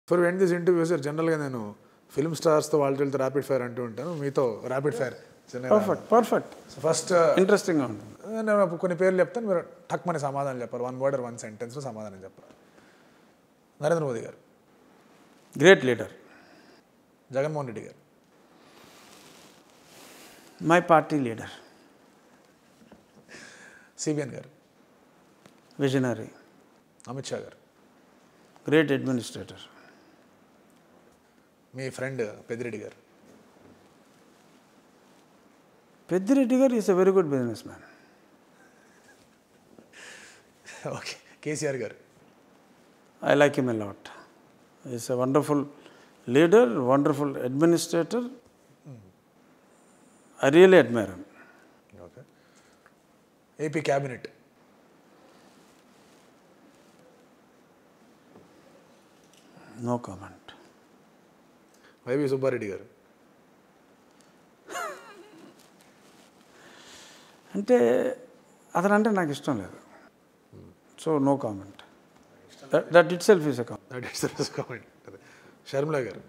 For వెంట this interview sir జనరల్గా నేను ఫిల్మ్ స్టార్స్తో వాళ్ళతో ర్యాపిడ్ ఫైర్ అంటూ ఉంటాను మీతో rapid fire perfect perfect first ఇంట్రెస్టింగ్గా ఉంటుంది నేను కొన్ని పేర్లు చెప్తాను మీరు టక్ మని సమాధానం చెప్పారు వన్ వర్డ్ వన్ సెంటెన్స్లో సమాధానం చెప్పారు నరేంద్ర మోదీ గారు great leader Jaganmohan Reddy garu my party leader CBN garu visionary Amit Shah garu great administrator మీ friend Peddireddy garu Peddireddy garu is a very good business man okay KCR garu I like him a lot is a wonderful leader wonderful administrator I really admire him okay AP cabinet no comment YV Subbareddy garu అంటే అతనంటే నాకు ఇష్టం లేదు so no comment that itself is a comment that it's comment Sharmila garu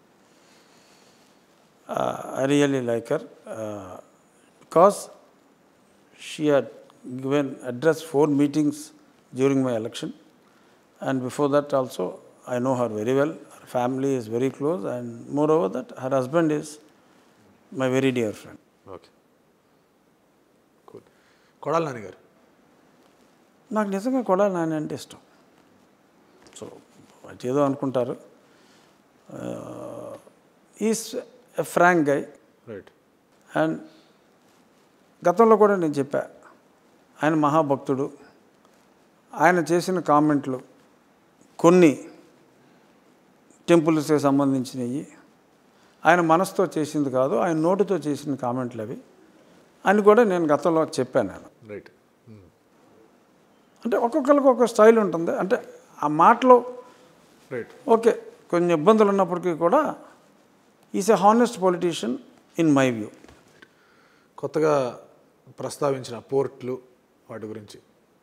uh, I really like her uh, because she had given address four meetings during my election, and before that also I know her very well. Her family is very close, and moreover that her husband is my very dear friend. Okay cool Kodali Nani garu నాకు నిజంగా కూడా నాని అంటే ఇష్టం so అది ఏదో అనుకుంటారు is a frank guy right and గతంలో కూడా నేను చెప్పా ఆయన మహాభక్తుడు ఆయన చేసిన కామెంట్లు కొన్ని టెంపుల్స్కి సంబంధించినవి ఆయన మనసుతో చేసింది కాదు ఆయన నోటితో చేసిన కామెంట్లు అవి అని కూడా నేను గతంలో చెప్పాను నేను రైట్ అంటే ఒక్కొక్కరికి ఒక స్టైల్ ఉంటుంది అంటే ఆ మాటలో రైట్ ఓకే కొన్ని ఇబ్బందులు ఉన్నప్పటికీ కూడా is a honest politician in my view కొత్తగా ప్రస్తావించిన పోర్ట్లు వాటి గురించి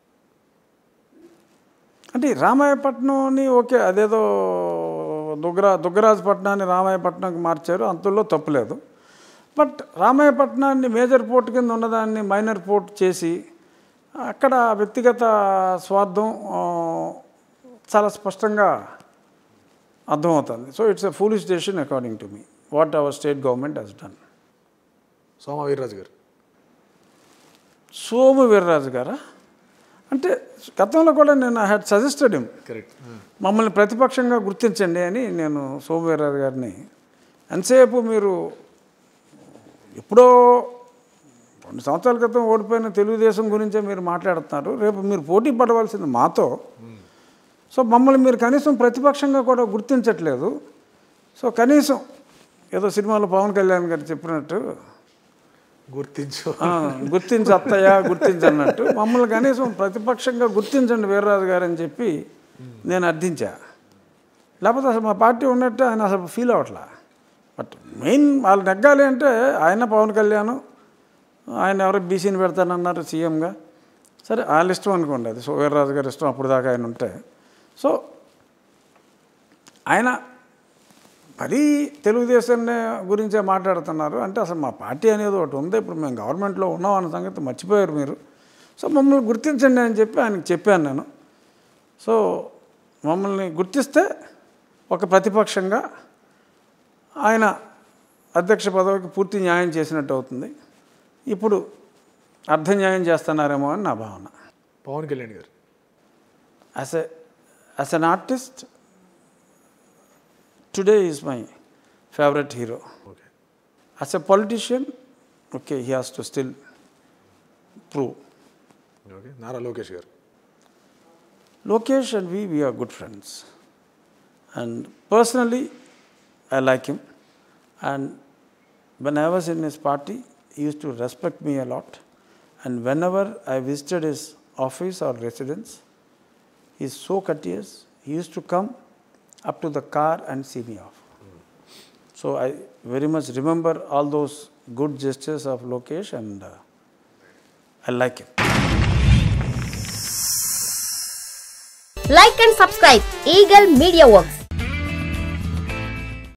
అంటే ఈ రామాయపట్నంని ఓకే అదేదో దుగ్గరా దుగ్గరాజపట్నాన్ని రామాయపట్నంకి మార్చారు అంతలో తప్పులేదు బట్ రామాయపట్నాన్ని మేజర్ పోర్ట్ కింద ఉన్నదాన్ని మైనర్ పోర్ట్ చేసి అక్కడ వ్యక్తిగత స్వార్థం ఆ, చాలా స్పష్టంగా అర్థమవుతుంది so it's a foolish decision according to మీ what our state government he's done Soma Veerraju garu Somu Veerraju గారా అంటే గతంలో కూడా నేను I had suggested him correct మమ్మల్ని ప్రతిపక్షంగా గుర్తించండి అని నేను సోమవీర్రాజు గారిని ఎంతసేపు మీరు ఎప్పుడో రెండు సంవత్సరాల క్రితం ఓడిపోయిన తెలుగుదేశం గురించే మీరు మాట్లాడుతున్నారు రేపు మీరు పోటీ పడవలసింది మాతో సో మమ్మల్ని మీరు కనీసం ప్రతిపక్షంగా కూడా గుర్తించట్లేదు సో కనీసం ఏదో సినిమాలో పవన్ కళ్యాణ్ గారు చెప్పినట్టు గుర్తించు ఆ, గుర్తించి అత్తయ్య గుర్తించి అన్నట్టు మమ్మల్ని కనీసం ప్రతిపక్షంగా గుర్తించండి వీర్రాజు గారు అని చెప్పి నేను అర్థించా లేకపోతే అసలు మా పార్టీ ఉన్నట్టు ఆయన అసలు ఫీల్ అవ్వట్లా బట్ మెయిన్ వాళ్ళు నెగ్గాలి అంటే ఆయన పవన్ కళ్యాణ్ ఆయన ఎవరో బీసీని పెడతానన్నారు సీఎంగా సరే వాళ్ళ ఇష్టం అనుకోండి అది సో వీర్రాజు గారి ఇష్టం అప్పుడు దాకా ఆయన ఉంటే సో ఆయన మరీ తెలుగుదేశాన్ని గురించే మాట్లాడుతున్నారు అంటే అసలు మా పార్టీ అనేది ఒకటి ఉంది ఇప్పుడు మేము గవర్నమెంట్లో ఉన్నాం అన్న సంగతి మర్చిపోయారు మీరు సో మమ్మల్ని గుర్తించండి అని చెప్పి ఆయనకి చెప్పాను నేను సో మమ్మల్ని గుర్తిస్తే ఒక ప్రతిపక్షంగా ఆయన అధ్యక్ష పదవికి పూర్తి న్యాయం చేసినట్టు అవుతుంది ఇప్పుడు అర్ధ న్యాయం చేస్తున్నారేమో అని నా భావన Pawan Kalyan garu as a as an artist today is my favourite hero okay as a politician okay he has to still prove okay Nara Lokesh garu Lokesh and we, we are good friends. And personally, I like him. And when I was in his party, he used to respect me a lot. And whenever I visited his office or residence, he's so courteous. He used to come up to the car and see me off. So I very much remember all those good gestures of Lokesh and uh, I like him. Like and subscribe Eagle Media Works.